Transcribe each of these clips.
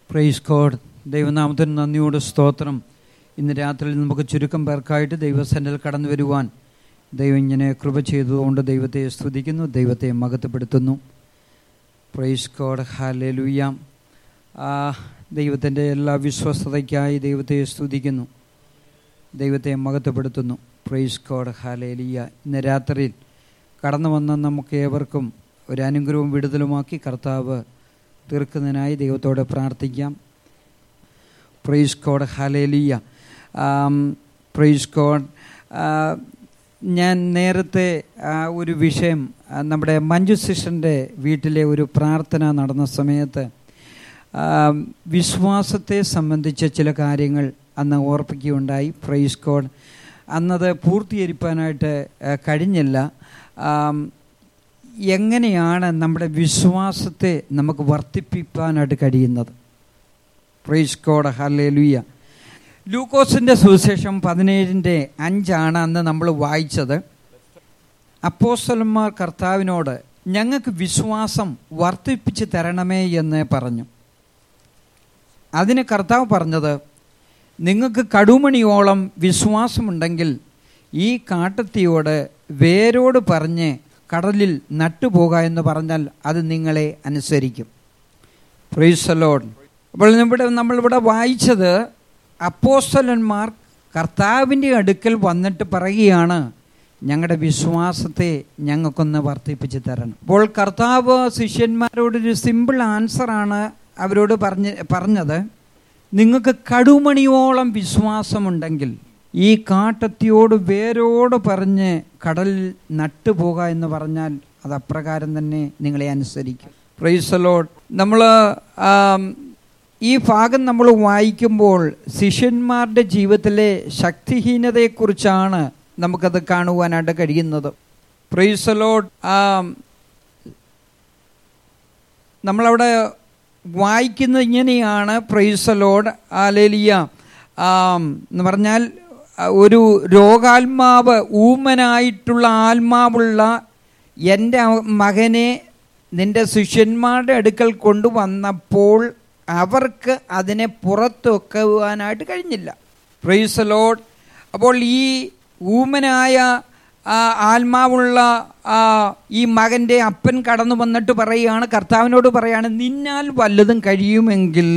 price code ദൈവനാമത്തിന് നന്ദിയോട് സ്തോത്രം ഇന്ന് രാത്രിയിൽ നമുക്ക് ചുരുക്കം പേർക്കായിട്ട് ദൈവസന്നിൽ കടന്നു വരുവാൻ ദൈവം ഇങ്ങനെ കൃപ ചെയ്തതുകൊണ്ട് ദൈവത്തെ സ്തുതിക്കുന്നു ദൈവത്തെ മഹത്വപ്പെടുത്തുന്നു പ്രൈസ് കോഡ് ഹാലലുയ്യാം ആ ദൈവത്തിൻ്റെ എല്ലാ വിശ്വസ്തതയ്ക്കായി ദൈവത്തെ സ്തുതിക്കുന്നു ദൈവത്തെ മഹത്വപ്പെടുത്തുന്നു പ്രൈസ് കോഡ് ഹാലേലിയ ഇന്ന് രാത്രിയിൽ കടന്നു വന്ന നമുക്ക് ഏവർക്കും ഒരു അനുഗ്രഹവും വിടുതലുമാക്കി കർത്താവ് തീർക്കുന്നതിനായി ദൈവത്തോട് പ്രാർത്ഥിക്കാം praise God hallelujah praise God ഞാൻ നേരത്തെ ആ, ഒരു വിഷയം ആ, നമ്മുടെ മഞ്ജു സിസ്റ്ററിൻ്റെ വീട്ടിലെ ഒരു പ്രാർത്ഥന നടന്ന സമയത്ത് ആ, വിശ്വാസത്തെ സംബന്ധിച്ച ചില കാര്യങ്ങൾ അന്ന് ഓർപ്പിക്കുകയുണ്ടായി പ്രൈസ് കോഡ് അന്നത് പൂർത്തീകരിക്കാനായിട്ട് ആ, കഴിഞ്ഞില്ല ആം, എങ്ങനെയാണ് നമ്മുടെ വിശ്വാസത്തെ നമുക്ക് വർദ്ധിപ്പിക്കാനായിട്ട് കഴിയുന്നത് പ്രൈസ് കോഡ് ഹല്ലേ ലുയ്യ ലൂക്കോസിൻ്റെ സുവിശേഷം പതിനേഴിൻ്റെ അഞ്ചാണ് അന്ന് നമ്മൾ വായിച്ചത് അപ്പോസ്തലന്മാർ കർത്താവിനോട് ഞങ്ങൾക്ക് വിശ്വാസം വർദ്ധിപ്പിച്ച് തരണമേ എന്ന് പറഞ്ഞു അതിന് കർത്താവ് പറഞ്ഞത് നിങ്ങൾക്ക് കടുമണിയോളം വിശ്വാസമുണ്ടെങ്കിൽ ഈ കാട്ടത്തിയോട് വേരോട് പറഞ്ഞ് കടലിൽ നട്ടുപോക എന്ന് പറഞ്ഞാൽ അത് നിങ്ങളെ അനുസരിക്കും പ്രീസലോഡ് അപ്പോൾ ഇവിടെ നമ്മളിവിടെ വായിച്ചത് അപ്പോസ്തലന്മാർ കർത്താവിൻ്റെ അടുക്കൽ വന്നിട്ട് പറയുകയാണ് ഞങ്ങളുടെ വിശ്വാസത്തെ ഞങ്ങൾക്കൊന്ന് വർദ്ധിപ്പിച്ച് തരണം അപ്പോൾ കർത്താവ് ശിഷ്യന്മാരോടൊരു സിമ്പിൾ ആൻസറാണ് അവരോട് പറഞ്ഞ് പറഞ്ഞത് നിങ്ങൾക്ക് കടുമണിയോളം വിശ്വാസമുണ്ടെങ്കിൽ ഈ കാട്ടത്തിയോട് വേരോട് പറഞ്ഞ് കടലിൽ നട്ടുപോക എന്ന് പറഞ്ഞാൽ അത് അപ്രകാരം തന്നെ നിങ്ങളെ അനുസരിക്കും പ്രൈസലോഡ് നമ്മൾ ഈ ഭാഗം നമ്മൾ വായിക്കുമ്പോൾ ശിഷ്യന്മാരുടെ ജീവിതത്തിലെ ശക്തിഹീനതയെക്കുറിച്ചാണ് നമുക്കത് കാണുവാനായിട്ട് കഴിയുന്നത് പ്രൈസലോഡ് നമ്മളവിടെ വായിക്കുന്നത് ഇങ്ങനെയാണ് പ്രൈസലോഡ് ആലേലിയ എന്ന് പറഞ്ഞാൽ ആ, ഒരു രോഗാത്മാവ് ഊമനായിട്ടുള്ള ആത്മാവുള്ള എൻ്റെ മകനെ നിന്റെ ശിഷ്യന്മാരുടെ അടുക്കൽ കൊണ്ടുവന്നപ്പോൾ അവർക്ക് അതിനെ പുറത്ത് വെക്കുവാനായിട്ട് കഴിഞ്ഞില്ല പ്രൈസലോഡ് അപ്പോൾ ഈ ഊമനായ ആ, ആത്മാവുള്ള ആ, ഈ മകൻ്റെ അപ്പൻ കടന്നു വന്നിട്ട് പറയുകയാണ് കർത്താവിനോട് പറയാണ് നിന്നാൽ വല്ലതും കഴിയുമെങ്കിൽ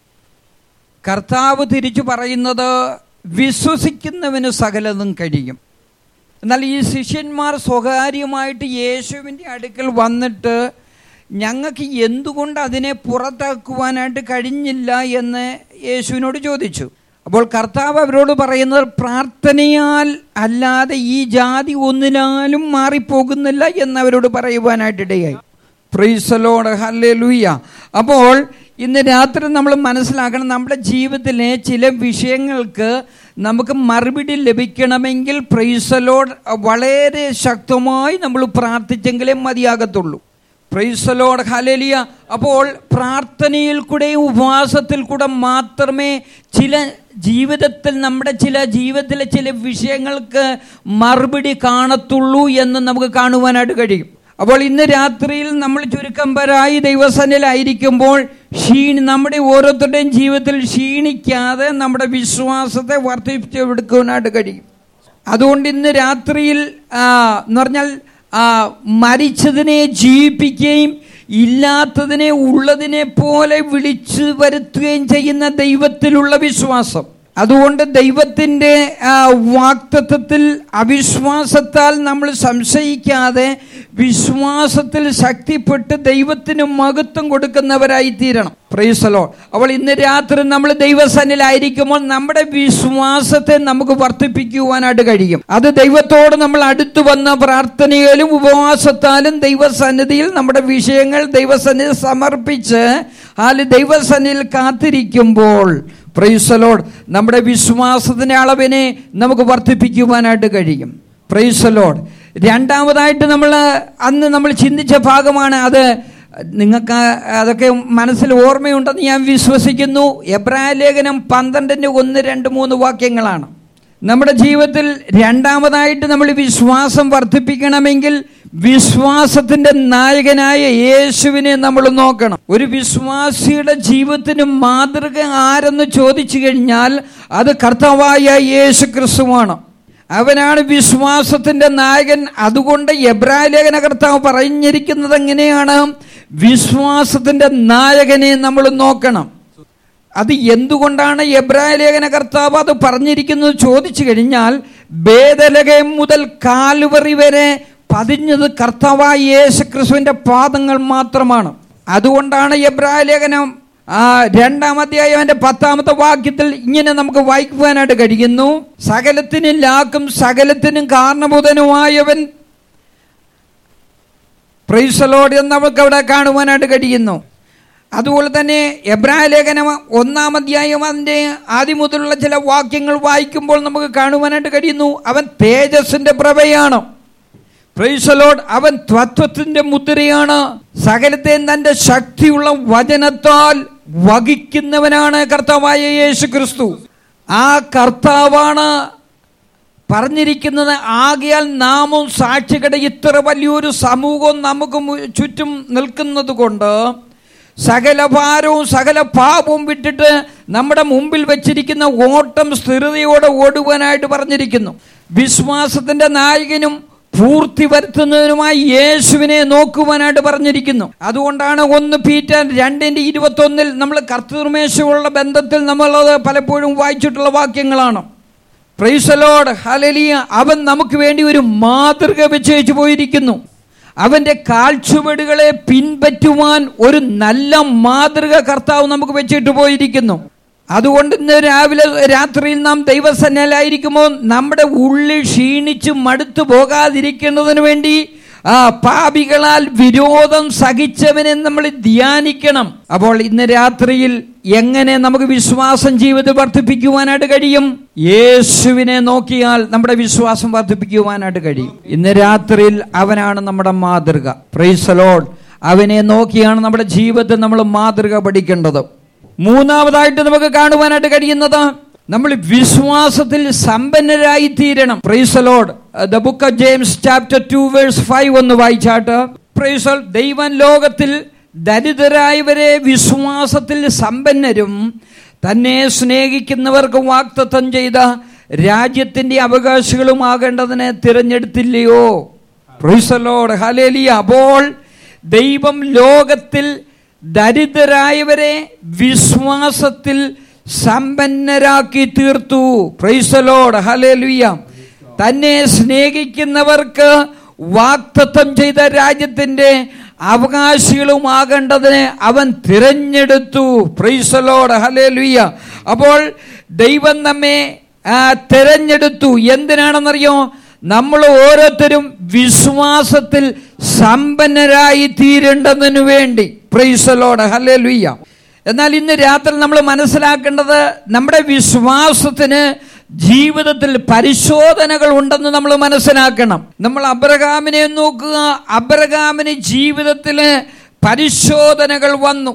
കർത്താവ് തിരിച്ചു പറയുന്നത് വിശ്വസിക്കുന്നവന് സകലതും കഴിയും എന്നാൽ ഈ ശിഷ്യന്മാർ സ്വകാര്യമായിട്ട് യേശുവിൻ്റെ അടുക്കൽ വന്നിട്ട് ഞങ്ങൾക്ക് എന്തുകൊണ്ട് അതിനെ പുറത്താക്കുവാനായിട്ട് കഴിഞ്ഞില്ല എന്ന് യേശുവിനോട് ചോദിച്ചു അപ്പോൾ കർത്താവ് അവരോട് പറയുന്നത് പ്രാർത്ഥനയാൽ അല്ലാതെ ഈ ജാതി ഒന്നിനാലും മാറിപ്പോകുന്നില്ല എന്ന് അവരോട് പറയുവാനായിട്ടിടയായി പ്രീസലോട് ഹല്ലേ ലൂയ്യ അപ്പോൾ ഇന്ന് രാത്രി നമ്മൾ മനസ്സിലാക്കണം നമ്മുടെ ജീവിതത്തിലെ ചില വിഷയങ്ങൾക്ക് നമുക്ക് മറുപടി ലഭിക്കണമെങ്കിൽ പ്രൈസലോഡ് വളരെ ശക്തമായി നമ്മൾ പ്രാർത്ഥിച്ചെങ്കിലേ മതിയാകത്തുള്ളൂ പ്രൈസലോഡ് ഹലേലിയ അപ്പോൾ പ്രാർത്ഥനയിൽ കൂടെ ഉപവാസത്തിൽ കൂടെ മാത്രമേ ചില ജീവിതത്തിൽ നമ്മുടെ ചില ജീവിതത്തിലെ ചില വിഷയങ്ങൾക്ക് മറുപടി കാണത്തുള്ളൂ എന്ന് നമുക്ക് കാണുവാനായിട്ട് കഴിയും അപ്പോൾ ഇന്ന് രാത്രിയിൽ നമ്മൾ ചുരുക്കം പേരായി ദൈവസനിലായിരിക്കുമ്പോൾ ക്ഷീണി നമ്മുടെ ഓരോരുത്തരുടെയും ജീവിതത്തിൽ ക്ഷീണിക്കാതെ നമ്മുടെ വിശ്വാസത്തെ വർദ്ധിപ്പിച്ചെടുക്കുവാനായിട്ട് കഴിയും അതുകൊണ്ട് ഇന്ന് രാത്രിയിൽ ആ, എന്ന് പറഞ്ഞാൽ ആ, മരിച്ചതിനെ ജീവിപ്പിക്കുകയും ഇല്ലാത്തതിനെ ഉള്ളതിനെ പോലെ വിളിച്ചു വരുത്തുകയും ചെയ്യുന്ന ദൈവത്തിലുള്ള വിശ്വാസം അതുകൊണ്ട് ദൈവത്തിൻ്റെ ആ, വാക്തത്വത്തിൽ അവിശ്വാസത്താൽ നമ്മൾ സംശയിക്കാതെ വിശ്വാസത്തിൽ ശക്തിപ്പെട്ട് ദൈവത്തിന് മഹത്വം കൊടുക്കുന്നവരായി തീരണം പ്രൈസലോ അപ്പോൾ ഇന്ന് രാത്രി നമ്മൾ ദൈവസന്നിലായിരിക്കുമ്പോൾ നമ്മുടെ വിശ്വാസത്തെ നമുക്ക് വർദ്ധിപ്പിക്കുവാനായിട്ട് കഴിയും അത് ദൈവത്തോട് നമ്മൾ അടുത്തു വന്ന പ്രാർത്ഥനയിലും ഉപവാസത്താലും ദൈവസന്നിധിയിൽ നമ്മുടെ വിഷയങ്ങൾ ദൈവസന്നിധി സമർപ്പിച്ച് ആല് ദൈവസന്നിധിയിൽ കാത്തിരിക്കുമ്പോൾ പ്രൈസലോഡ് നമ്മുടെ വിശ്വാസത്തിന്റെ അളവിനെ നമുക്ക് വർദ്ധിപ്പിക്കുവാനായിട്ട് കഴിയും പ്രൈസലോഡ് രണ്ടാമതായിട്ട് നമ്മൾ അന്ന് നമ്മൾ ചിന്തിച്ച ഭാഗമാണ് അത് നിങ്ങൾക്ക് അതൊക്കെ മനസ്സിൽ ഓർമ്മയുണ്ടെന്ന് ഞാൻ വിശ്വസിക്കുന്നു എബ്രായ ലേഖനം പന്ത്രണ്ടിൻ്റെ ഒന്ന് രണ്ട് മൂന്ന് വാക്യങ്ങളാണ് നമ്മുടെ ജീവിതത്തിൽ രണ്ടാമതായിട്ട് നമ്മൾ വിശ്വാസം വർദ്ധിപ്പിക്കണമെങ്കിൽ വിശ്വാസത്തിന്റെ നായകനായ യേശുവിനെ നമ്മൾ നോക്കണം ഒരു വിശ്വാസിയുടെ ജീവിതത്തിന് മാതൃക ആരെന്ന് ചോദിച്ചു കഴിഞ്ഞാൽ അത് കർത്താവായ യേശു ക്രിസ്തുവാണ് അവനാണ് വിശ്വാസത്തിന്റെ നായകൻ അതുകൊണ്ട് എബ്രായ ലേഖന കർത്താവ് പറഞ്ഞിരിക്കുന്നത് എങ്ങനെയാണ് വിശ്വാസത്തിന്റെ നായകനെ നമ്മൾ നോക്കണം അത് എന്തുകൊണ്ടാണ് എബ്രായ ലേഖന കർത്താവ് അത് പറഞ്ഞിരിക്കുന്നത് ചോദിച്ചു കഴിഞ്ഞാൽ ബേദലകം മുതൽ കാലുവറി വരെ പതിഞ്ഞത് കർത്താവായ യേശു ക്രിസ്തുവിന്റെ പാദങ്ങൾ മാത്രമാണ് അതുകൊണ്ടാണ് എബ്രായ ലേഖനം ആ രണ്ടാം അധ്യായം അവന്റെ പത്താമത്തെ വാക്യത്തിൽ ഇങ്ങനെ നമുക്ക് വായിക്കുവാനായിട്ട് കഴിയുന്നു സകലത്തിനും ലാക്കും സകലത്തിനും കാരണഭൂതനുമായവൻ പ്രൈസലോട് എന്ന് നമുക്ക് അവിടെ കാണുവാനായിട്ട് കഴിയുന്നു അതുപോലെ തന്നെ എബ്രായ ലേഖനം ഒന്നാം അധ്യായം അതിൻ്റെ ആദ്യം മുതലുള്ള ചില വാക്യങ്ങൾ വായിക്കുമ്പോൾ നമുക്ക് കാണുവാനായിട്ട് കഴിയുന്നു അവൻ തേജസ്സിന്റെ പ്രഭയാണ് പ്രൈസലോഡ് അവൻ തത്വത്തിന്റെ മുദ്രയാണ് സകലത്തെയും തന്റെ ശക്തിയുള്ള വചനത്താൽ വഹിക്കുന്നവനാണ് കർത്താവായ യേശു ക്രിസ്തു ആ കർത്താവാണ് പറഞ്ഞിരിക്കുന്നത് ആകയാൽ നാമും സാക്ഷികളുടെ ഇത്ര വലിയൊരു സമൂഹവും നമുക്ക് മു- ചുറ്റും നിൽക്കുന്നത് കൊണ്ട് സകല ഭാരവും സകല പാപവും വിട്ടിട്ട് നമ്മുടെ മുമ്പിൽ വെച്ചിരിക്കുന്ന ഓട്ടം സ്ഥിരതയോടെ ഓടുവാനായിട്ട് പറഞ്ഞിരിക്കുന്നു വിശ്വാസത്തിന്റെ നായകനും പൂർത്തി വരുത്തുന്നതിനുമായി യേശുവിനെ നോക്കുവാനായിട്ട് പറഞ്ഞിരിക്കുന്നു അതുകൊണ്ടാണ് ഒന്ന് പീറ്റർ രണ്ടിന്റെ ഇരുപത്തി ഒന്നിൽ നമ്മൾ കർത്തൃമേശയുള്ള ബന്ധത്തിൽ നമ്മളത് പലപ്പോഴും വായിച്ചിട്ടുള്ള വാക്യങ്ങളാണ് പ്രൈസലോഡ് ഹലലിയ അവൻ നമുക്ക് വേണ്ടി ഒരു മാതൃക വെച്ചേച്ചു പോയിരിക്കുന്നു അവന്റെ കാൽച്ചുവടുകളെ പിൻപറ്റുവാൻ ഒരു നല്ല മാതൃക കർത്താവ് നമുക്ക് വെച്ചിട്ട് പോയിരിക്കുന്നു അതുകൊണ്ട് ഇന്ന് രാവിലെ രാത്രിയിൽ നാം ദൈവസന്നലായിരിക്കുമ്പോൾ നമ്മുടെ ഉള്ളിൽ ക്ഷീണിച്ച് മടുത്തു പോകാതിരിക്കുന്നതിന് വേണ്ടി ആ പാപികളാൽ വിരോധം സഹിച്ചവനെ നമ്മൾ ധ്യാനിക്കണം അപ്പോൾ ഇന്ന് രാത്രിയിൽ എങ്ങനെ നമുക്ക് വിശ്വാസം ജീവിതത്തിൽ വർദ്ധിപ്പിക്കുവാനായിട്ട് കഴിയും യേശുവിനെ നോക്കിയാൽ നമ്മുടെ വിശ്വാസം വർദ്ധിപ്പിക്കുവാനായിട്ട് കഴിയും ഇന്ന് രാത്രിയിൽ അവനാണ് നമ്മുടെ മാതൃക പ്രൈസലോഡ് അവനെ നോക്കിയാണ് നമ്മുടെ ജീവിതത്തിൽ നമ്മൾ മാതൃക പഠിക്കേണ്ടത് മൂന്നാമതായിട്ട് നമുക്ക് കാണുവാനായിട്ട് കഴിയുന്നത് നമ്മൾ വിശ്വാസത്തിൽ സമ്പന്നരായി തീരണം praise the lord the book of James chapter two verse five ഒന്ന് വായിച്ചാട്ട് പ്രൈസൽ ദൈവം ലോകത്തിൽ ദരിദ്രരായവരെ വിശ്വാസത്തിൽ സമ്പന്നരും തന്നെ സ്നേഹിക്കുന്നവർക്ക് വാക്തത്വം ചെയ്ത രാജ്യത്തിന്റെ അവകാശികളുമാകേണ്ടതിനെ തിരഞ്ഞെടുത്തില്ലയോ പ്രൈസലോഡ് ഹലേലിയ അപ്പോൾ ദൈവം ലോകത്തിൽ ദരിദ്രരായവരെ വിശ്വാസത്തിൽ സമ്പന്നരാക്കി തീർത്തു പ്രൈസലോഡ് ഹലേലുയ്യ തന്നെ സ്നേഹിക്കുന്നവർക്ക് വാക്തത്വം ചെയ്ത രാജ്യത്തിന്റെ അവകാശികളുമാകേണ്ടതിനെ അവൻ തിരഞ്ഞെടുത്തു പ്രൈസലോഡ് ഹലേലുയ്യ അപ്പോൾ ദൈവം നമ്മെ ആ, തിരഞ്ഞെടുത്തു എന്തിനാണെന്നറിയോ നമ്മൾ ഓരോരുത്തരും വിശ്വാസത്തിൽ സമ്പന്നരായി തീരേണ്ടതിനു വേണ്ടി പ്രൈസലോട് ഹലേ ലുയ്യ എന്നാൽ ഇന്ന് രാത്രി നമ്മൾ മനസ്സിലാക്കേണ്ടത് നമ്മുടെ വിശ്വാസത്തിന് ജീവിതത്തിൽ പരിശോധനകൾ ഉണ്ടെന്ന് നമ്മൾ മനസ്സിലാക്കണം നമ്മൾ അബ്രഹാമിനെ നോക്കുക അബ്രഹാമിന് ജീവിതത്തിൽ പരിശോധനകൾ വന്നു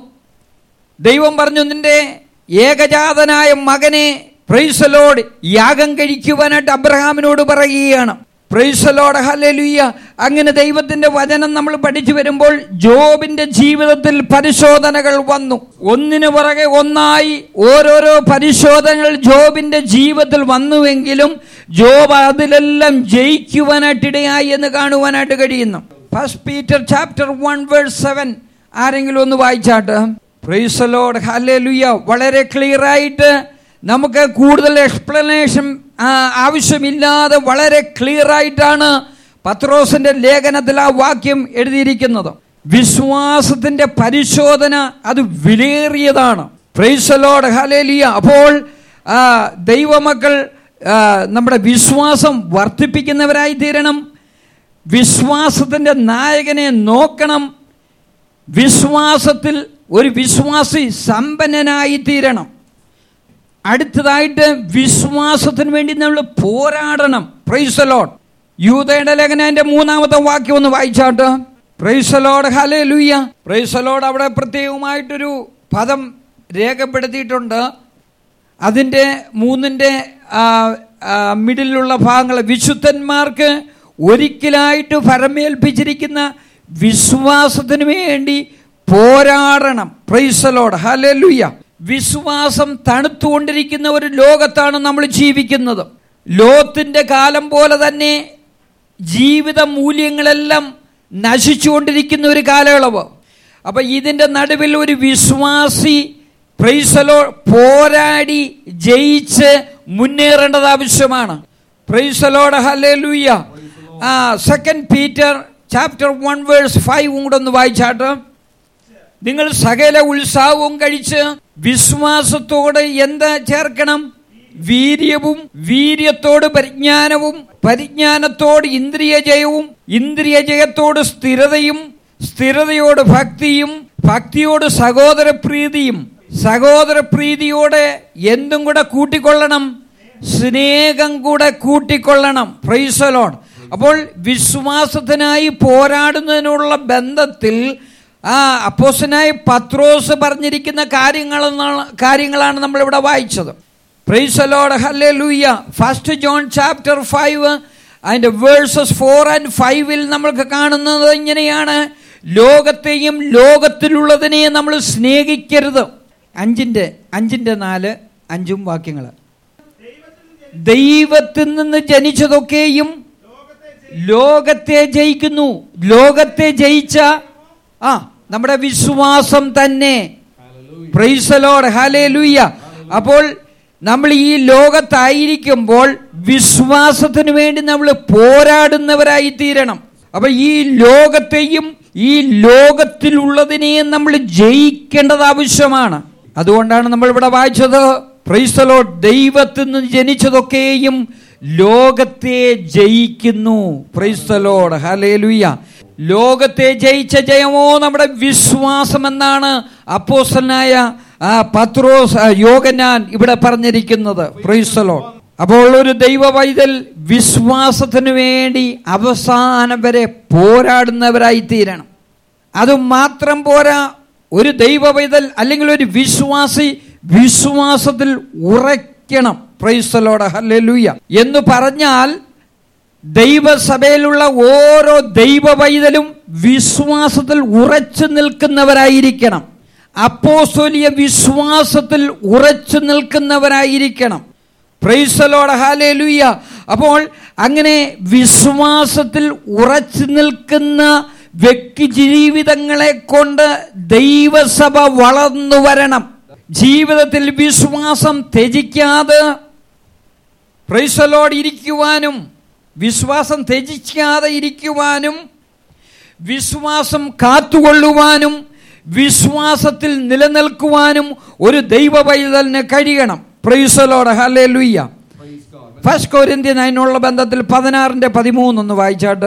ദൈവം പറഞ്ഞു നിന്റെ ഏകജാതനായ മകനെ പ്രൈസലോട് യാഗം കഴിക്കുവാനായിട്ട് അബ്രഹാമിനോട് പറയുകയാണ് പ്രൈസലോട് ഹല്ലേലൂയ അങ്ങനെ ദൈവത്തിന്റെ വചനം നമ്മൾ പഠിച്ചു വരുമ്പോൾ ജോബിന്റെ ജീവിതത്തിൽ പരിശോധനകൾ വന്നു ഒന്നിനു പുറകെ ഒന്നായി ഓരോരോ പരിശോധനകൾ ജോബിന്റെ ജീവിതത്തിൽ വന്നുവെങ്കിലും ജോബ് അതിലെല്ലാം ജയിക്കുവാനായിട്ടിടയായി എന്ന് കാണുവാനായിട്ട് കഴിയുന്നു first Peter chapter one verse seven ആരെങ്കിലും ഒന്ന് വായിച്ചാട്ട് പ്രൈസലോഡ് ഹല്ലേലൂയ വളരെ ക്ലിയർ ആയിട്ട് നമുക്ക് കൂടുതൽ എക്സ്പ്ലനേഷൻ ആവശ്യമില്ലാതെ വളരെ ക്ലിയർ ആയിട്ടാണ് പത്രോസിന്റെ ലേഖനത്തിൽ ആ വാക്യം എഴുതിയിരിക്കുന്നത് വിശ്വാസത്തിന്റെ പരിശോധന അത് വിലയേറിയതാണ് പ്രൈസലോഡ് ഹലേലിയ അപ്പോൾ ആ, ദൈവമക്കൾ ആ, നമ്മുടെ വിശ്വാസം വർദ്ധിപ്പിക്കുന്നവരായി തീരണം വിശ്വാസത്തിന്റെ നായകനെ നോക്കണം വിശ്വാസത്തിൽ ഒരു വിശ്വാസി സമ്പന്നനായി തീരണം അടുത്തതായിട്ട് വിശ്വാസത്തിന് വേണ്ടി നമ്മൾ പോരാടണം പ്രൈസലോഡ് യൂതയുടെ ലേഖനന്റെ മൂന്നാമത്തെ വാക്യം ഒന്ന് വായിച്ചാട്ട് പ്രൈസലോഡ് ഹലേ ലൂയ പ്രൈസലോഡ് അവിടെ പ്രത്യേകമായിട്ടൊരു പദം രേഖപ്പെടുത്തിയിട്ടുണ്ട് അതിൻ്റെ മൂന്നിൻ്റെ ആ, ആ, മിഡിലുള്ള ഭാഗങ്ങൾ വിശുദ്ധന്മാർക്ക് ഒരിക്കലായിട്ട് ഫലമേൽപ്പിച്ചിരിക്കുന്ന വിശ്വാസത്തിന് വേണ്ടി പോരാടണം പ്രൈസലോട് ഹലലുയ്യ വിശ്വാസം തണുത്തുകൊണ്ടിരിക്കുന്ന ഒരു ലോകത്താണ് നമ്മൾ ജീവിക്കുന്നത് ലോത്തിന്റെ കാലം പോലെ തന്നെ ജീവിത മൂല്യങ്ങളെല്ലാം നശിച്ചുകൊണ്ടിരിക്കുന്ന ഒരു കാലയളവ് അപ്പൊ ഇതിന്റെ നടുവിൽ ഒരു വിശ്വാസി പ്രൈസലോ പോരാടി ജയിച്ച് മുന്നേറേണ്ടത് ആവശ്യമാണ് പ്രൈസലോട് ഹല്ലേലൂയ ആ second Peter chapter one verse five കൂടെ ഒന്ന് വായിച്ചാട്ട് നിങ്ങൾ സകല ഉത്സാഹവും കഴിച്ച് വിശ്വാസത്തോട് എന്താ ചേർക്കണം വീര്യവും വീര്യത്തോട് പരിജ്ഞാനവും പരിജ്ഞാനത്തോട് ഇന്ദ്രിയ ജയവും ഇന്ദ്രിയ ജയത്തോട് സ്ഥിരതയും സ്ഥിരതയോട് ഭക്തിയും ഭക്തിയോട് സഹോദര പ്രീതിയും സഹോദര പ്രീതിയോടെ എന്തും കൂടെ കൂട്ടിക്കൊള്ളണം സ്നേഹം കൂടെ കൂട്ടിക്കൊള്ളണം പ്രൈസലോൺ അപ്പോൾ വിശ്വാസത്തിനായി പോരാടുന്നതിനുള്ള ബന്ധത്തിൽ ആ അപ്പോസനായി പത്രോസ് പറഞ്ഞിരിക്കുന്ന കാര്യങ്ങളെന്നാണ് കാര്യങ്ങളാണ് നമ്മൾ ഇവിടെ വായിച്ചത് praise the lord hallelujah first John chapter five അതിന്റെ വേഴ്സസ് ഫോർ ആൻഡ് ഫൈവിൽ നമ്മൾക്ക് കാണുന്നത് ഇങ്ങനെയാണ് ലോകത്തെയും ലോകത്തിലുള്ളതിനെയും നമ്മൾ സ്നേഹിക്കരുത് അഞ്ചിന്റെ അഞ്ചിന്റെ നാല് അഞ്ചും വാക്യങ്ങൾ ദൈവത്തിൽ നിന്ന് ജനിച്ചതൊക്കെയും ലോകത്തെ ജയിക്കുന്നു ലോകത്തെ ജയിച്ച ആ നമ്മുടെ വിശ്വാസം തന്നെ പ്രൈസലോട് ഹലേ ലൂയ്യ അപ്പോൾ നമ്മൾ ഈ ലോകത്തായിരിക്കുമ്പോൾ വിശ്വാസത്തിന് വേണ്ടി നമ്മൾ പോരാടുന്നവരായി തീരണം അപ്പൊ ഈ ലോകത്തെയും ഈ ലോകത്തിലുള്ളതിനെയും നമ്മൾ ജയിക്കേണ്ടത് ആവശ്യമാണ് അതുകൊണ്ടാണ് നമ്മൾ ഇവിടെ വായിച്ചത് പ്രൈസലോ ദൈവത്തിൽ നിന്ന് ജനിച്ചതൊക്കെയും ലോകത്തെ ജയിക്കുന്നു പ്രൈസ്തലോട് ഹലേലുയ്യ ലോകത്തെ ജയിച്ച ജയമോ നമ്മുടെ വിശ്വാസം എന്നാണ് അപ്പോസനായ ആ പത്രോസ് ആ, യോഗനാൻ ഇവിടെ പറഞ്ഞിരിക്കുന്നത് പ്രൈസ്തലോ അപ്പോൾ ഒരു ദൈവ പൈതൽ വിശ്വാസത്തിന് വേണ്ടി അവസാനം വരെ പോരാടുന്നവരായി തീരണം അത് മാത്രം പോരാ ഒരു ദൈവ പൈതൽ അല്ലെങ്കിൽ ഒരു വിശ്വാസി വിശ്വാസത്തിൽ ഉറയ്ക്കണം പ്രൈസ്തലോട് ഹല്ലേലൂയ എന്ന് പറഞ്ഞാൽ ദൈവസഭയിലുള്ള ഓരോ ദൈവ പൈതലും വിശ്വാസത്തിൽ ഉറച്ചു നിൽക്കുന്നവരായിരിക്കണം അപ്പോസ്തോലിയ വിശ്വാസത്തിൽ ഉറച്ചു നിൽക്കുന്നവരായിരിക്കണം പ്രൈസലോട് ഹാലേലുയ്യ അപ്പോൾ അങ്ങനെ വിശ്വാസത്തിൽ ഉറച്ചു നിൽക്കുന്ന വ്യക്തി ജീവിതങ്ങളെ കൊണ്ട് ദൈവസഭ വളർന്നു വരണം ജീവിതത്തിൽ വിശ്വാസം ത്യജിക്കാതെ പ്രൈസലോട് ഇരിക്കുവാനും വിശ്വാസം ത്യജിക്കാതെ ഇരിക്കുവാനും വിശ്വാസം കാത്തുകൊള്ളുവാനും വിശ്വാസത്തിൽ നിലനിൽക്കുവാനും ഒരു ദൈവ പൈതലിന് കഴിയണം പ്രൈസലോട് ഹലേ ലുയ്യ ഫസ്റ്റ് കോരിന്ത്യൻ അതിനുള്ള ബന്ധത്തിൽ പതിനാറിന്റെ പതിമൂന്നൊന്ന് വായിച്ചാട്ട്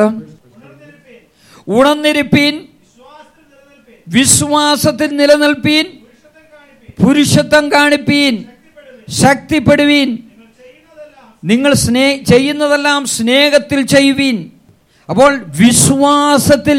ഉണർന്നിരിപ്പീൻ വിശ്വാസത്തിൽ നിലനിൽപ്പീൻ പുരുഷത്വം കാണിപ്പീൻ ശക്തിപ്പെടുവീൻ നിങ്ങൾ സ്നേ ചെയ്യുന്നതെല്ലാം സ്നേഹത്തിൽ ചെയ്യുവീൻ അപ്പോൾ വിശ്വാസത്തിൽ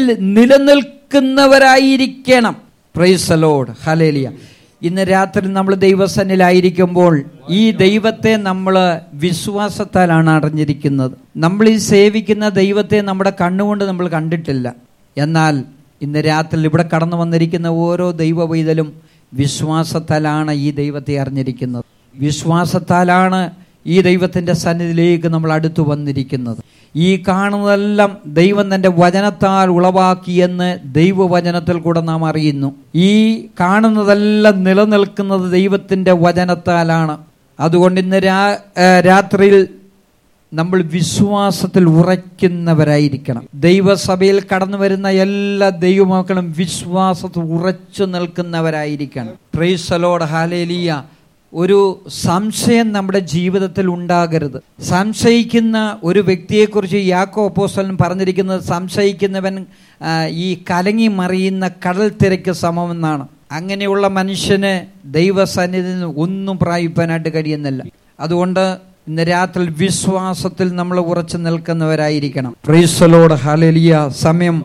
നിലനിൽക്കുന്നവരായിരിക്കണം പ്രൈസലോഡ് ഹലേലിയ ഇന്ന് രാത്രി നമ്മൾ ദൈവസന്നിലായിരിക്കുമ്പോൾ ഈ ദൈവത്തെ നമ്മൾ വിശ്വാസത്താലാണ് അറിഞ്ഞിരിക്കുന്നത് നമ്മൾ ഈ സേവിക്കുന്ന ദൈവത്തെ നമ്മുടെ കണ്ണുകൊണ്ട് നമ്മൾ കണ്ടിട്ടില്ല എന്നാൽ ഇന്ന് രാത്രി ഇവിടെ കടന്നു വന്നിരിക്കുന്ന ഓരോ ദൈവ പൈതലും വിശ്വാസത്താലാണ് ഈ ദൈവത്തെ അറിഞ്ഞിരിക്കുന്നത് വിശ്വാസത്താലാണ് ഈ ദൈവത്തിന്റെ സന്നിധിയിലേക്ക് നമ്മൾ അടുത്തു വന്നിരിക്കുന്നത് ഈ കാണുന്നതെല്ലാം ദൈവം തന്റെ വചനത്താൽ ഉളവാക്കിയെന്ന് ദൈവവചനത്തിൽ കൂടെ നാം അറിയുന്നു ഈ കാണുന്നതെല്ലാം നിലനിൽക്കുന്നത് ദൈവത്തിന്റെ വചനത്താലാണ് അതുകൊണ്ട് ഇന്ന് രാ ഏഹ് രാത്രിയിൽ നമ്മൾ വിശ്വാസത്തിൽ ഉറയ്ക്കുന്നവരായിരിക്കണം ദൈവസഭയിൽ കടന്നു വരുന്ന എല്ലാ ദൈവമക്കളും വിശ്വാസത്തിൽ ഉറച്ചു നിൽക്കുന്നവരായിരിക്കണം പ്രൈസലോട് ഹാലേലിയ ഒരു സംശയം നമ്മുടെ ജീവിതത്തിൽ ഉണ്ടാകരുത് സംശയിക്കുന്ന ഒരു വ്യക്തിയെക്കുറിച്ച് യാക്കോ അപ്പോസ്തലൻ പറഞ്ഞിരിക്കുന്നത് സംശയിക്കുന്നവൻ ആ, ഈ കലങ്ങി മറിയുന്ന കടൽ തിരക്ക് സമമെന്നാണ് അങ്ങനെയുള്ള മനുഷ്യന് ദൈവസന്നിധിയിൽ നിന്ന് ഒന്നും പ്രാപിപ്പാനായിട്ട് കഴിയുന്നില്ല അതുകൊണ്ട് ഇന്ന് രാത്രി വിശ്വാസത്തിൽ നമ്മൾ ഉറച്ചു നിൽക്കുന്നവരായിരിക്കണം പ്രീസലോട് ഹലലിയ സമയം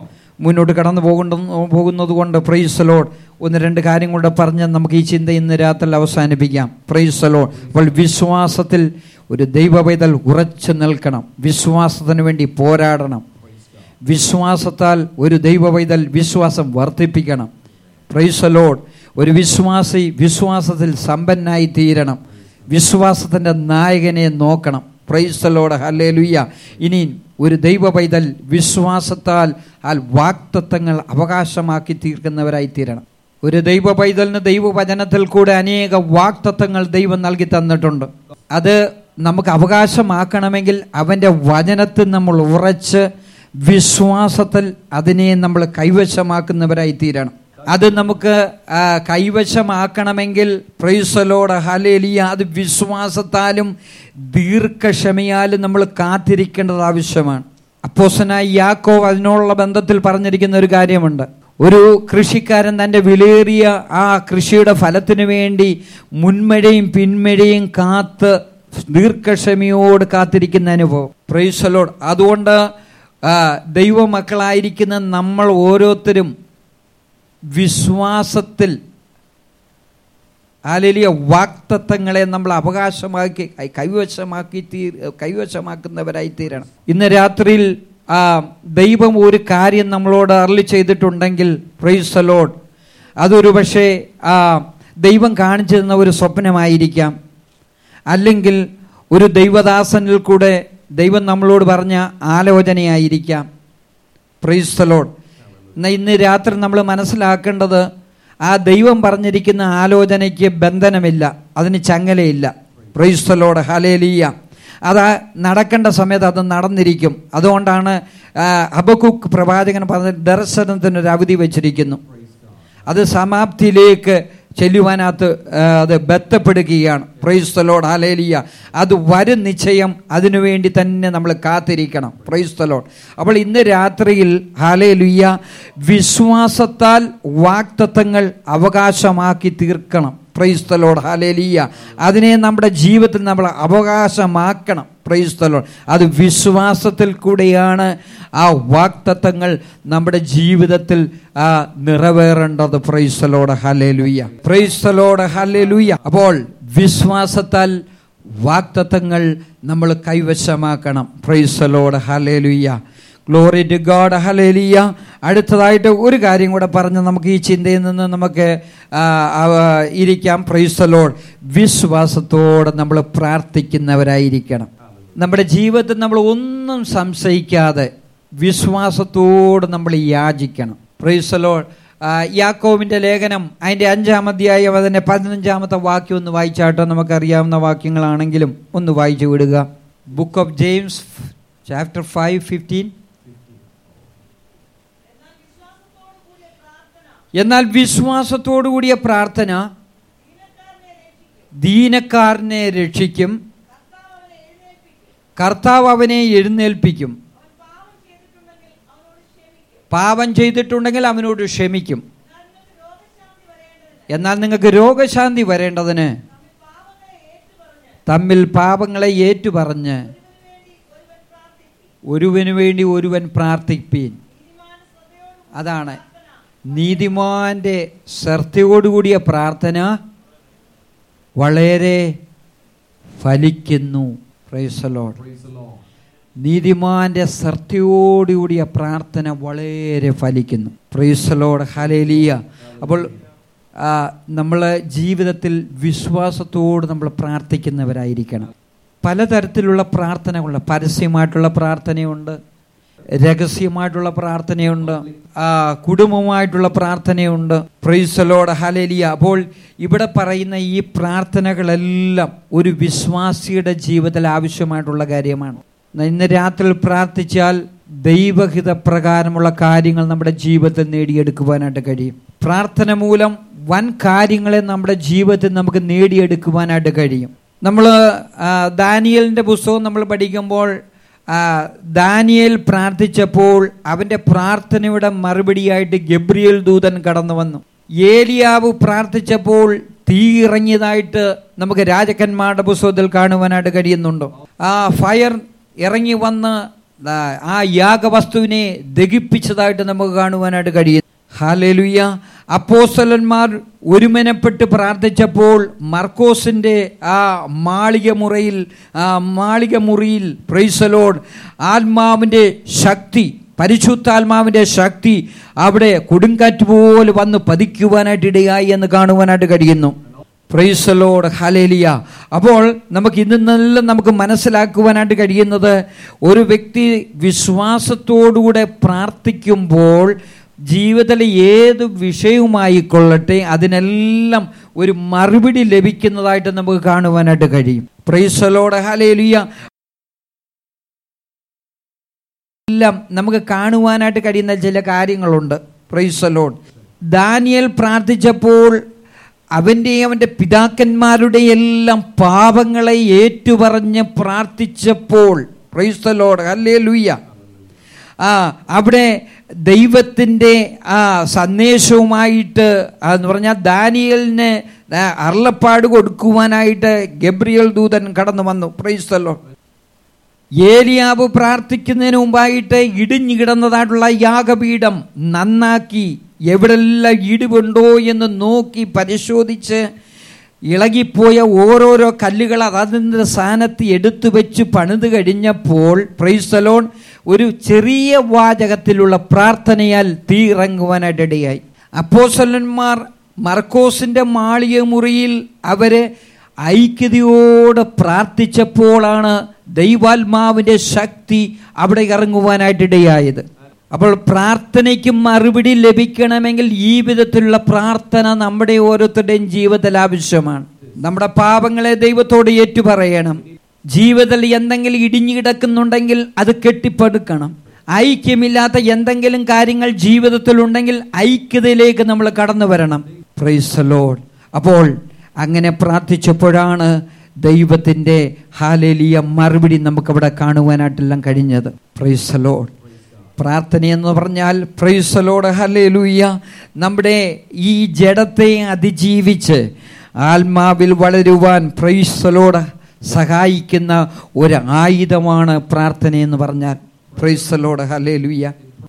മുന്നോട്ട് കടന്നു പോകേണ്ട പോകുന്നത് കൊണ്ട് പ്രൈസലോഡ് ഒന്ന് രണ്ട് കാര്യം കൂടെ പറഞ്ഞ് നമുക്ക് ഈ ചിന്ത ഇന്ന് രാത്രി അവസാനിപ്പിക്കാം പ്രൈസലോഡ് അപ്പോൾ വിശ്വാസത്തിൽ ഒരു ദൈവ പൈതൽ ഉറച്ചു നിൽക്കണം വിശ്വാസത്തിന് വേണ്ടി പോരാടണം വിശ്വാസത്താൽ ഒരു ദൈവ പൈതൽ വിശ്വാസം വർദ്ധിപ്പിക്കണം പ്രൈസലോഡ് ഒരു വിശ്വാസി വിശ്വാസത്തിൽ സമ്പന്നായി തീരണം വിശ്വാസത്തിൻ്റെ നായകനെ നോക്കണം പ്രൈസലോട് ഹല്ലേ ലുയ്യ ഇനി ഒരു ദൈവ പൈതൽ വിശ്വാസത്താൽ ആ വാക്തത്വങ്ങൾ അവകാശമാക്കി തീർക്കുന്നവരായി തീരണം ഒരു ദൈവ പൈതലിന് ദൈവവചനത്തിൽ കൂടെ അനേക വാക്തത്വങ്ങൾ ദൈവം നൽകി തന്നിട്ടുണ്ട് അത് നമുക്ക് അവകാശമാക്കണമെങ്കിൽ അവൻ്റെ വചനത്തിൽ നമ്മൾ ഉറച്ച് വിശ്വാസത്തിൽ അതിനെ നമ്മൾ കൈവശമാക്കുന്നവരായി തീരണം അത് നമുക്ക് ആ, കൈവശമാക്കണമെങ്കിൽ പ്രൈസലോട് ഹലേലിയ അത് വിശ്വാസത്താലും ദീർഘക്ഷമയാലും നമ്മൾ കാത്തിരിക്കേണ്ടത് ആവശ്യമാണ് അപ്പോസനായി യാക്കോ അതിനോടുള്ള ബന്ധത്തിൽ പറഞ്ഞിരിക്കുന്ന ഒരു കാര്യമുണ്ട് ഒരു കൃഷിക്കാരൻ തൻ്റെ വിലയേറിയ ആ കൃഷിയുടെ ഫലത്തിന് വേണ്ടി മുൻമഴയും പിന്മഴയും കാത്ത് ദീർഘക്ഷമയോട് കാത്തിരിക്കുന്ന അനുഭവം പ്രൈസലോട് അതുകൊണ്ട് ആ, ദൈവമക്കളായിരിക്കുന്ന നമ്മൾ ഓരോരുത്തരും വിശ്വാസത്തിൽ ആലേലിയ വാക്തത്വങ്ങളെ നമ്മൾ അവകാശമാക്കി കൈവശമാക്കി തീ കൈവശമാക്കുന്നവരായി തീരണം ഇന്ന് രാത്രിയിൽ ആ ദൈവം ഒരു കാര്യം നമ്മളോട് അരളി ചെയ്തിട്ടുണ്ടെങ്കിൽ പ്രൈസ് അലോഡ് അതൊരു പക്ഷേ ആ ദൈവം കാണിച്ചു തന്ന ഒരു സ്വപ്നമായിരിക്കാം അല്ലെങ്കിൽ ഒരു ദൈവദാസനിൽ കൂടെ ദൈവം നമ്മളോട് പറഞ്ഞ ആലോചനയായിരിക്കാം പ്രൈസ് ലോഡ് എന്നാൽ ഇന്ന് രാത്രി നമ്മൾ മനസ്സിലാക്കേണ്ടത് ആ ദൈവം പറഞ്ഞിരിക്കുന്ന ആലോചനയ്ക്ക് ബന്ധനമില്ല അതിന് ചങ്ങലയില്ല പ്രൈസ് ലോഡ് ഹലേലിയ അത് നടക്കേണ്ട സമയത്ത് അത് നടന്നിരിക്കും അതുകൊണ്ടാണ് ആ, ഹബക്കുക്ക് പ്രവാചകൻ പറഞ്ഞ ദർശനത്തിനൊരു അവധി വെച്ചിരിക്കുന്നു അത് സമാപ്തിയിലേക്ക് ചെല്ലുവാനകത്ത് ആ, അത് ബന്ധപ്പെടുകയാണ് പ്രൈസ്തലോട് ഹാലേലിയ അത് വരും നിശ്ചയം അതിനുവേണ്ടി തന്നെ നമ്മൾ കാത്തിരിക്കണം പ്രൈസ്തലോട് അപ്പോൾ ഇന്ന് രാത്രിയിൽ ഹാലേലുയ്യ വിശ്വാസത്താൽ വാക്തത്വങ്ങൾ അവകാശമാക്കി തീർക്കണം പ്രൈസ്തലോട് ഹാലേലിയ അതിനെ നമ്മുടെ ജീവിതത്തിൽ നമ്മൾ അവകാശമാക്കണം പ്രൈസ്തലോട് അത് വിശ്വാസത്തിൽ കൂടെയാണ് ആ വാക്തത്വങ്ങൾ നമ്മുടെ ജീവിതത്തിൽ ആ നിറവേറേണ്ടത് പ്രൈസ്തലോട് ഹലേലുയ്യ പ്രൈസ്തലോട് ഹലേലുയ്യ അപ്പോൾ വിശ്വാസത്താൽ വാക്തത്വങ്ങൾ നമ്മൾ കൈവശമാക്കണം praise the lord hallelujah glory to God hallelujah അടുത്തതായിട്ട് ഒരു കാര്യം കൂടെ പറഞ്ഞ് നമുക്ക് ഈ ചിന്തയിൽ നിന്ന് നമുക്ക് ആ, ആ, ഇരിക്കാം പ്രൈസലോഡ് വിശ്വാസത്തോടെ നമ്മൾ പ്രാർത്ഥിക്കുന്നവരായിരിക്കണം നമ്മുടെ ജീവിതത്തിൽ നമ്മൾ ഒന്നും സംശയിക്കാതെ വിശ്വാസത്തോട് നമ്മൾ യാചിക്കണം പ്രൈസലോഡ് യാക്കോവിന്റെ ലേഖനം അതിന്റെ അഞ്ചാം അധ്യായം അതിന്റെ പതിനഞ്ചാമത്തെ വാക്യം ഒന്ന് വായിച്ചാട്ടോ നമുക്കറിയാവുന്ന വാക്യങ്ങളാണെങ്കിലും ഒന്ന് വായിച്ചു വിടുക book of James chapter five fifteen എന്നാൽ വിശ്വാസത്തോടു കൂടിയ പ്രാർത്ഥന ദീനക്കാരനെ രക്ഷിക്കും കർത്താവ് അവനെ എഴുന്നേൽപ്പിക്കും പാപം ചെയ്തിട്ടുണ്ടെങ്കിൽ അവനോട് ക്ഷമിക്കും എന്നാൽ നിങ്ങൾക്ക് രോഗശാന്തി വരേണ്ടതിന് തമ്മിൽ പാപങ്ങളെ ഏറ്റുപറഞ്ഞ് ഒരുവന് വേണ്ടി ഒരുവൻ പ്രാർത്ഥിപ്പീൻ അതാണ് നീതിമാന്റെ ശ്രദ്ധയോടുകൂടിയ പ്രാർത്ഥന വളരെ ഫലിക്കുന്നു പ്രൈസലോഡ് നീതിമാന്റെ ശ്രദ്ധയോടുകൂടിയ പ്രാർത്ഥന വളരെ ഫലിക്കുന്നു പ്രൈസലോഡ് ഹലേലിയ അപ്പോൾ നമ്മൾ ജീവിതത്തിൽ വിശ്വാസത്തോട് നമ്മൾ പ്രാർത്ഥിക്കുന്നവരായിരിക്കണം പലതരത്തിലുള്ള പ്രാർത്ഥനകളുണ്ട് പരസ്യമായിട്ടുള്ള പ്രാർത്ഥനയുണ്ട് രഹസ്യമായിട്ടുള്ള പ്രാർത്ഥനയുണ്ട് ആ, കുടുംബമായിട്ടുള്ള പ്രാർത്ഥനയുണ്ട് പ്രൈസലോട് ഹലേലിയ അപ്പോൾ ഇവിടെ പറയുന്ന ഈ പ്രാർത്ഥനകളെല്ലാം ഒരു വിശ്വാസിയുടെ ജീവിതത്തിൽ ആവശ്യമായിട്ടുള്ള കാര്യമാണ് ഇന്ന് രാത്രി പ്രാർത്ഥിച്ചാൽ ദൈവഹിത പ്രകാരമുള്ള കാര്യങ്ങൾ നമ്മുടെ ജീവിതത്തിൽ നേടിയെടുക്കുവാനായിട്ട് കഴിയും പ്രാർത്ഥന മൂലം വൻ കാര്യങ്ങളെ നമ്മുടെ ജീവിതത്തിൽ നമുക്ക് നേടിയെടുക്കുവാനായിട്ട് കഴിയും നമ്മൾ ദാനിയലിൻ്റെ പുസ്തകം നമ്മൾ പഠിക്കുമ്പോൾ ആ, ദാനിയേൽ പ്രാർത്ഥിച്ചപ്പോൾ അവന്റെ പ്രാർത്ഥനയുടെ മറുപടിയായിട്ട് ഗബ്രിയേൽ ദൂതൻ കടന്നു വന്നു ഏലിയാവ് പ്രാർത്ഥിച്ചപ്പോൾ തീ ഇറങ്ങിയതായിട്ട് നമുക്ക് രാജക്കന്മാരുടെ പുസ്തകത്തിൽ കാണുവാനായിട്ട് കഴിയുന്നുണ്ടോ ആ ഫയർ ഇറങ്ങി വന്ന് ദാ ആ യാഗവസ്തുവിനെ ദഹിപ്പിച്ചതായിട്ട് നമുക്ക് കാണുവാനായിട്ട് കഴിയും ഹാലേലുയ്യ അപ്പോസ്തലന്മാർ ഒരുമനപ്പെട്ട് പ്രാർത്ഥിച്ചപ്പോൾ മർക്കോസിന്റെ ആ മാളിക മുറയിൽ ആ മാളിക മുറിയിൽ പ്രൈസലോഡ് ആത്മാവിന്റെ ശക്തി പരിശുദ്ധാത്മാവിന്റെ ശക്തി അവിടെ കൊടുങ്കാറ്റ് പോലെ വന്ന് പതിക്കുവാനായിട്ട് ഇടയായി എന്ന് കാണുവാനായിട്ട് കഴിയുന്നു പ്രൈസലോട് ഹലേലിയ അപ്പോൾ നമുക്ക് ഇന്നെല്ലാം നമുക്ക് മനസ്സിലാക്കുവാനായിട്ട് കഴിയുന്നത് ഒരു വ്യക്തി വിശ്വാസത്തോടുകൂടെ പ്രാർത്ഥിക്കുമ്പോൾ ജീവിതത്തിലെ ഏത് വിഷയവുമായിക്കൊള്ളട്ടെ അതിനെല്ലാം ഒരു മറുപടി ലഭിക്കുന്നതായിട്ട് നമുക്ക് കാണുവാനായിട്ട് കഴിയും പ്രൈസലോട് ഹലേലിയ എല്ലാം നമുക്ക് കാണുവാനായിട്ട് കഴിയുന്ന ചില കാര്യങ്ങളുണ്ട് പ്രൈസലോൺ ദാനിയൽ പ്രാർത്ഥിച്ചപ്പോൾ അവൻ്റെ അവൻ്റെ പിതാക്കന്മാരുടെ എല്ലാം പാപങ്ങളെ ഏറ്റുപറഞ്ഞ് പ്രാർത്ഥിച്ചപ്പോൾ പ്രൈസലോഡ് അല്ലേ ലൂയ്യ ആ അവിടെ ദൈവത്തിൻ്റെ ആ സന്ദേശവുമായിട്ട് എന്ന് പറഞ്ഞാൽ ദാനിയലിന് അരുളപ്പാട് കൊടുക്കുവാനായിട്ട് ഗബ്രിയൽ ദൂതൻ കടന്നു വന്നു പ്രൈസ്തല്ലോ ഏലിയാവ് പ്രാർത്ഥിക്കുന്നതിന് മുമ്പായിട്ട് ഇടിഞ്ഞു കിടന്നതായിട്ടുള്ള യാഗപീഠം നന്നാക്കി എവിടെല്ലാം ഇടിവുണ്ടോ എന്ന് നോക്കി പരിശോധിച്ച് ഇളകിപ്പോയ ഓരോരോ കല്ലുകൾ അതിൻ്റെ സ്ഥാനത്ത് എടുത്തു വെച്ച് പണിത് കഴിഞ്ഞപ്പോൾ പ്രൈസലോൺ ഒരു ചെറിയ വാചകത്തിലുള്ള പ്രാർത്ഥനയാൽ തീ ഇറങ്ങുവാനായിട്ട് ഇടയായി അപ്പോസലന്മാർ മർക്കോസിന്റെ മാളിക മുറിയിൽ അവര് ഐക്യതയോടെ പ്രാർത്ഥിച്ചപ്പോഴാണ് ദൈവാത്മാവിന്റെ ശക്തി അവിടെ ഇറങ്ങുവാനായിട്ട് ഇടയായത് അപ്പോൾ പ്രാർത്ഥനയ്ക്ക് മറുപടി ലഭിക്കണമെങ്കിൽ ഈ വിധത്തിലുള്ള പ്രാർത്ഥന നമ്മുടെ ഓരോരുത്തരുടെയും ജീവിതത്തിൽ ആവശ്യമാണ് നമ്മുടെ പാപങ്ങളെ ദൈവത്തോട് ഏറ്റുപറയണം ജീവിതത്തിൽ എന്തെങ്കിലും ഇടിഞ്ഞു കിടക്കുന്നുണ്ടെങ്കിൽ അത് കെട്ടിപ്പടുക്കണം ഐക്യമില്ലാത്ത എന്തെങ്കിലും കാര്യങ്ങൾ ജീവിതത്തിൽ ഉണ്ടെങ്കിൽ ഐക്യതയിലേക്ക് നമ്മൾ കടന്നു വരണം പ്രൈസ് ലോഡ് അപ്പോൾ അങ്ങനെ പ്രാർത്ഥിച്ചപ്പോഴാണ് ദൈവത്തിൻ്റെ ഹാലേലിയ മറുപടി നമുക്കവിടെ കാണുവാനായിട്ടെല്ലാം കഴിഞ്ഞത് പ്രൈസ് ലോഡ് പ്രാർത്ഥന എന്ന് പറഞ്ഞാൽ പ്രൈസലോട് ഹലേലൂയ്യ നമ്മുടെ ഈ ജഡത്തെ അതിജീവിച്ച് ആത്മാവിൽ വളരുവാൻ പ്രൈസലോട് സഹായിക്കുന്ന ഒരു ആയുധമാണ് പ്രാർത്ഥന എന്ന് പറഞ്ഞാൽ പ്രൈസലോട് ഹലേലുയ്യ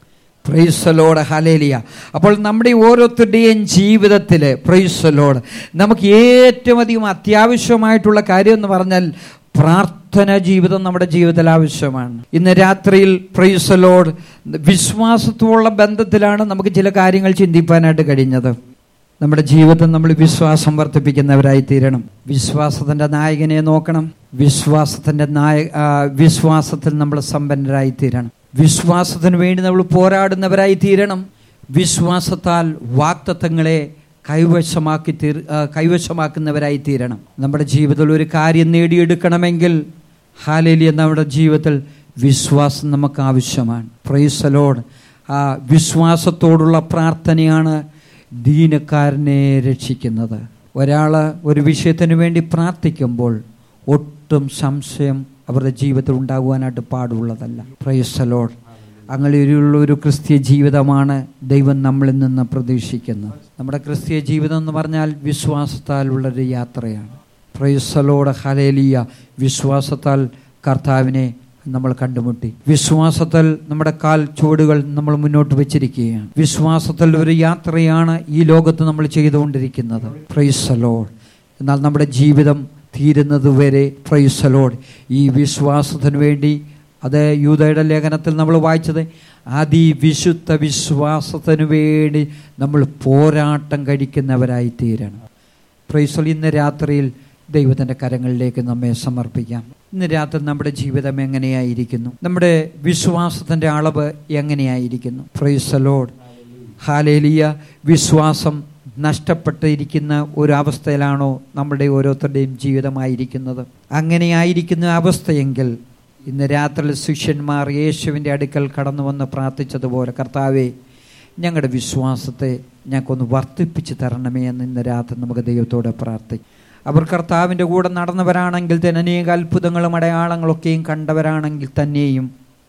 പ്രൈസലോട് ഹലേലിയ അപ്പോൾ നമ്മുടെ ഓരോരുത്തരുടെയും ജീവിതത്തിൽ പ്രൈസലോട് നമുക്ക് ഏറ്റവും അധികം അത്യാവശ്യമായിട്ടുള്ള കാര്യം എന്ന് പറഞ്ഞാൽ പ്രാർത്ഥന ജീവിതം നമ്മുടെ ജീവിതത്തിൽ ആവശ്യമാണ് ഇന്ന് രാത്രിയിൽ പ്രൈസലോട് വിശ്വാസത്തോടുള്ള ബന്ധത്തിലാണ് നമുക്ക് ചില കാര്യങ്ങൾ ചിന്തിപ്പാനായിട്ട് കഴിഞ്ഞത് നമ്മുടെ ജീവിതം നമ്മൾ വിശ്വാസം വർദ്ധിപ്പിക്കുന്നവരായി തീരണം വിശ്വാസത്തിന്റെ നായകനെ നോക്കണം വിശ്വാസത്തിന്റെ നായ ആ, വിശ്വാസത്തിൽ നമ്മൾ സമ്പന്നരായി തീരണം വിശ്വാസത്തിന് വേണ്ടി നമ്മൾ പോരാടുന്നവരായി തീരണം വിശ്വാസത്താൽ വാക്തത്വങ്ങളെ കൈവശമാക്കി തീർ ആ, കൈവശമാക്കുന്നവരായി തീരണം നമ്മുടെ ജീവിതത്തിൽ ഒരു കാര്യം നേടിയെടുക്കണമെങ്കിൽ ഹാലേലിയ നമ്മുടെ ജീവിതത്തിൽ വിശ്വാസം നമുക്ക് ആവശ്യമാണ് പ്രൈസലോഡ് ആ വിശ്വാസത്തോടുള്ള പ്രാർത്ഥനയാണ് ദീനക്കാരനെ രക്ഷിക്കുന്നത് ഒരാൾ ഒരു വിഷയത്തിന് വേണ്ടി പ്രാർത്ഥിക്കുമ്പോൾ ഒട്ടും സംശയം അവരുടെ ജീവിതത്തിൽ ഉണ്ടാകുവാനായിട്ട് പാടുള്ളതല്ല പ്രൈസലോഡ് അങ്ങനെയുള്ള ഒരു ക്രിസ്തീയ ജീവിതമാണ് ദൈവം നമ്മളിൽ നിന്ന് പ്രതീക്ഷിക്കുന്നത് നമ്മുടെ ക്രിസ്തീയ ജീവിതം എന്ന് പറഞ്ഞാൽ വിശ്വാസത്താലുള്ളൊരു യാത്രയാണ് പ്രൈസലോട് ഹലേലിയ വിശ്വാസത്താൽ കർത്താവിനെ നമ്മൾ കണ്ടുമുട്ടി വിശ്വാസത്തിൽ നമ്മുടെ കാൽ ചുവടുകൾ നമ്മൾ മുന്നോട്ട് വെച്ചിരിക്കുകയാണ് വിശ്വാസത്തിൽ ഒരു യാത്രയാണ് ഈ ലോകത്ത് നമ്മൾ ചെയ്തുകൊണ്ടിരിക്കുന്നത് പ്രൈസലോഡ് എന്നാൽ നമ്മുടെ ജീവിതം തീരുന്നത് വരെ പ്രൈസലോഡ് ഈ വിശ്വാസത്തിന് വേണ്ടി അത് യൂതയുടെ ലേഖനത്തിൽ നമ്മൾ വായിച്ചത് അതിവിശുദ്ധ വിശ്വാസത്തിന് വേണ്ടി നമ്മൾ പോരാട്ടം കഴിക്കുന്നവരായി തീരണം പ്രൈസൽ ഇന്ന് രാത്രിയിൽ ദൈവത്തിൻ്റെ കരങ്ങളിലേക്ക് നമ്മെ സമർപ്പിക്കാം ഇന്ന് രാത്രി നമ്മുടെ ജീവിതം എങ്ങനെയായിരിക്കുന്നു നമ്മുടെ വിശ്വാസത്തിൻ്റെ അളവ് എങ്ങനെയായിരിക്കുന്നു പ്രൈസലോഡ് ഹാലേലിയ വിശ്വാസം നഷ്ടപ്പെട്ടിരിക്കുന്ന ഒരു അവസ്ഥയിലാണോ നമ്മുടെ ഓരോരുത്തരുടെയും ജീവിതമായിരിക്കുന്നത് അങ്ങനെയായിരിക്കുന്ന അവസ്ഥയെങ്കിൽ ഇന്ന് രാത്രി ശിഷ്യന്മാർ യേശുവിൻ്റെ അടുക്കൽ കടന്നു വന്ന് പ്രാർത്ഥിച്ചതുപോലെ കർത്താവെ ഞങ്ങളുടെ വിശ്വാസത്തെ ഞങ്ങൾക്കൊന്ന് വർദ്ധിപ്പിച്ച് തരണമേ എന്ന് ഇന്ന് രാത്രി നമുക്ക് ദൈവത്തോടെ പ്രാർത്ഥിക്കും അവർ കർത്താവിൻ്റെ കൂടെ നടന്നവരാണെങ്കിൽ തന്നെ അനേക അത്ഭുതങ്ങളും അടയാളങ്ങളൊക്കെയും കണ്ടവരാണെങ്കിൽ തന്നെയും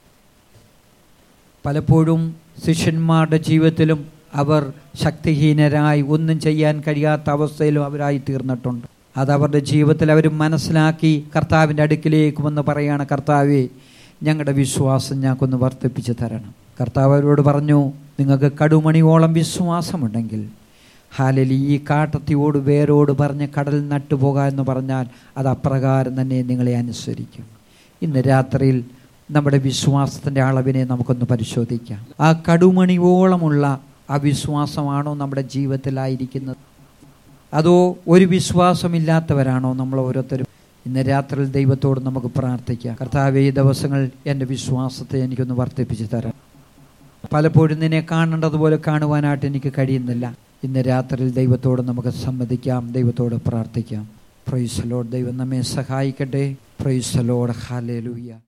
പലപ്പോഴും ശിഷ്യന്മാരുടെ ജീവിതത്തിലും അവർ ശക്തിഹീനരായി ഒന്നും ചെയ്യാൻ കഴിയാത്ത അവസ്ഥയിലും അവരായി തീർന്നിട്ടുണ്ട് അത് അവരുടെ ജീവിതത്തിൽ അവർ മനസ്സിലാക്കി കർത്താവിൻ്റെ അടുക്കിലേക്ക് വന്ന് പറയാണ് കർത്താവേ ഞങ്ങളുടെ വിശ്വാസം ഞങ്ങൾക്കൊന്ന് വർദ്ധിപ്പിച്ച് തരണം കർത്താവ് അവരോട് പറഞ്ഞു നിങ്ങൾക്ക് കടുമണിയോളം വിശ്വാസമുണ്ടെങ്കിൽ ഹാലലി ഈ കാട്ടത്തിയോട് വേരോട് പറഞ്ഞ് കടൽ നട്ടുപോക എന്ന് പറഞ്ഞാൽ അത് അപ്രകാരം തന്നെ നിങ്ങളെ അനുസരിക്കും ഇന്ന് രാത്രിയിൽ നമ്മുടെ വിശ്വാസത്തിൻ്റെ അളവിനെ നമുക്കൊന്ന് പരിശോധിക്കാം ആ കടുമണിയോളമുള്ള ആ വിശ്വാസമാണോ നമ്മുടെ ജീവിതത്തിലായിരിക്കുന്നത് അതോ ഒരു വിശ്വാസമില്ലാത്തവരാണോ നമ്മൾ ഓരോരുത്തരും ഇന്ന് രാത്രിയിൽ ദൈവത്തോട് നമുക്ക് പ്രാർത്ഥിക്കാം കർത്താവ് ഈ ദിവസങ്ങൾ എൻ്റെ വിശ്വാസത്തെ എനിക്കൊന്ന് വർദ്ധിപ്പിച്ചു തരാം പലപ്പോഴും നിന്നെ കാണേണ്ടതുപോലെ കാണുവാനായിട്ട് എനിക്ക് കഴിയുന്നില്ല ഇന്ന് രാത്രിയിൽ ദൈവത്തോട് നമുക്ക് സമ്മതിക്കാം ദൈവത്തോട് പ്രാർത്ഥിക്കാം പ്രൈസലോട് ദൈവം നമ്മെ സഹായിക്കട്ടെ പ്രൈസലോട് ഹാലേലൂയ